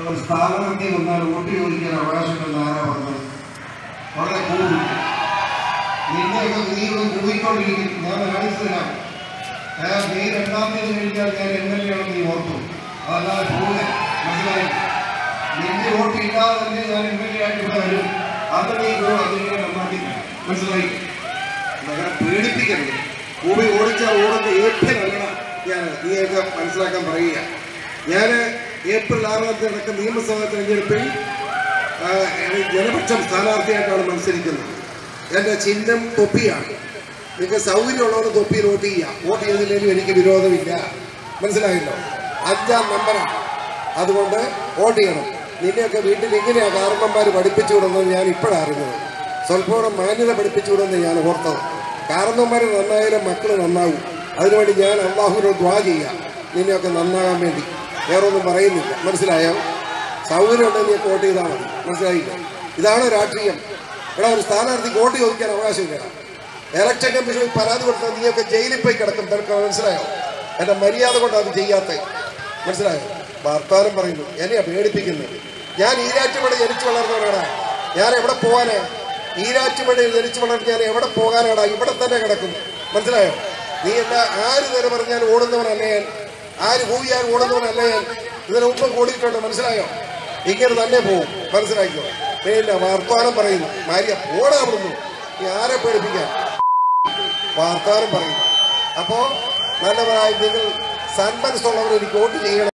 ഒരു സ്ഥാനാർത്ഥി വന്നാൽ വോട്ട് ചോദിക്കാൻ അവകാശമുണ്ടെന്ന് ആരാ പറഞ്ഞത് വളരെ കൂടും നിന്നെയൊക്കെ നീ ഒന്ന് കൂടിക്കൊണ്ടിരിക്കും ഞാൻ കാണിച്ചു തരാം ഞാൻ നീ രണ്ടാം തീയതി കഴിഞ്ഞാൽ ഞാൻ എം എൽ എ ആണെന്ന് നീ ഓർത്തു അതല്ലാതെ പോകുന്നത് മനസ്സിലായി നിന്റെ വോട്ട് ഇല്ലാതെ തന്നെ ഞാൻ എം എൽ എ ആയിട്ട് ഇവിടെ വരും അത് നീ പോകും അതിനെ നന്നാക്കി മനസ്സിലായി അങ്ങനെ പേടിപ്പിക്കരുത് ഭൂമി ഓടിച്ചാൽ ഓടുന്ന ഏറ്റവും നല്ലതാണ് ഞാൻ നീയൊക്കെ മനസ്സിലാക്കാൻ പറയുക ഞാൻ ഏപ്രിൽ ആറാം തീയതി നടക്കുന്ന നിയമസഭാ തെരഞ്ഞെടുപ്പിൽ ആ, ജനപക്ഷം സ്ഥാനാർത്ഥിയായിട്ടാണ് മത്സരിക്കുന്നത് എൻ്റെ ചിഹ്നം തൊപ്പിയാണ് നിങ്ങൾക്ക് സൗകര്യമുള്ളവർ തൊപ്പിയിൽ വോട്ട് ചെയ്യാം വോട്ട് ചെയ്തില്ലെങ്കിലും എനിക്ക് വിരോധമില്ല മനസ്സിലായല്ലോ അഞ്ചാം നമ്പറാണ് അതുകൊണ്ട് വോട്ട് ചെയ്യണം നിന്നെയൊക്കെ വീട്ടിൽ ഇങ്ങനെയാണ് കാരണന്മാർ പഠിപ്പിച്ചു വിടുന്നത് ഞാൻ ഇപ്പോഴാണ് അറിഞ്ഞത് സ്വല്പം മാന്യത പഠിപ്പിച്ചു വിടുന്നത് ഞാൻ ഓർത്തത് കാരണന്മാർ നന്നായാലും മക്കൾ നന്നാവും അതിനുവേണ്ടി ഞാൻ അള്ളാഹുവിനോട് ദ്വാ ചെയ്യാം നിന്നെയൊക്കെ നന്നാകാൻ വേണ്ടി വേറെ ഒന്നും പറയുന്നില്ല മനസ്സിലായോ സൗകര്യം ഉണ്ടെങ്കിൽ നീ വോട്ട് ചെയ്താൽ മതി മനസ്സിലായില്ല ഇതാണ് രാഷ്ട്രീയം ഇവിടെ ഒരു സ്ഥാനാർത്ഥിക്ക് വോട്ട് ചോദിക്കാൻ അവകാശമില്ല ഇലക്ഷൻ കമ്മീഷനിൽ പരാതി കൊടുത്താൽ നീയൊക്കെ ജയിലിൽ പോയി കിടക്കും നിനക്ക് മനസ്സിലായോ എന്റെ മര്യാദ കൊണ്ട് അത് ചെയ്യാത്ത മനസ്സിലായോ വർത്താനം പറയുന്നു എന്നെയാ പേടിപ്പിക്കുന്നത് ഞാൻ ഈരാറ്റുപടി ജനിച്ചു വളർന്നവനാടാ ഞാൻ എവിടെ പോകാനാ ഈരാറ്റുപടിയിൽ ജനിച്ചു വളർന്ന് ഞാൻ എവിടെ പോകാനാടാ ഇവിടെ തന്നെ കിടക്കും മനസ്സിലായോ നീ എന്താ ആര് നേരെ പറഞ്ഞാൽ ഓടുന്നവനല്ല ഞാൻ ആര് പോയാൽ ഓടുന്നവനല്ല ഞാൻ ഇതിന് മുമ്പ് കൂടിയിട്ടുണ്ട് മനസ്സിലായോ ഇങ്ങനെ തന്നെ പോവും മനസ്സിലാക്കിയോ പിന്നെ വർത്തമാനം പറയുന്നു മാര്യ പോടാ അവിടുന്ന് നീ ആരെ പേടിപ്പിക്കാൻ വാർത്താനം പറയുന്നു അപ്പോ നല്ലവരായി നിങ്ങൾ സന്മനസ്സുള്ളവർ എനിക്ക് വോട്ട് ചെയ്യണം